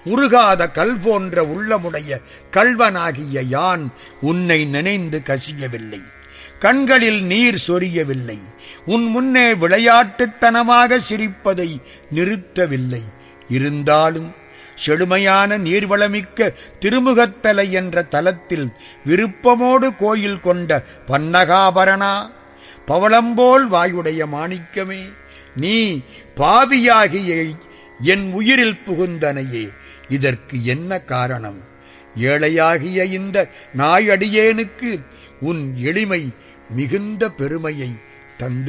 உருகாத கல் போன்ற உள்ளமுடைய கல்வனாகிய யான் உன்னை நினைந்து கசியவில்லை கண்களில் நீர் சொரியவில்லை உன் முன்னே விளையாட்டுத்தனமாக சிரிப்பதை நிறுத்தவில்லை இருந்தாலும் செழுமையான நீர்வளமிக்க திருமுகத்தலை என்ற தலத்தில் விருப்பமோடு கோயில் கொண்ட பன்னகாபரணா பவளம்போல் வாயுடைய மாணிக்கமே நீ பாவியாகிய என் உயிரில் புகுந்தனையே இதற்கு என்ன காரணம் ஏழையாகிய இந்த நாயடியேனுக்கு உன் எளிமை மிகுந்த பெருமையை தந்து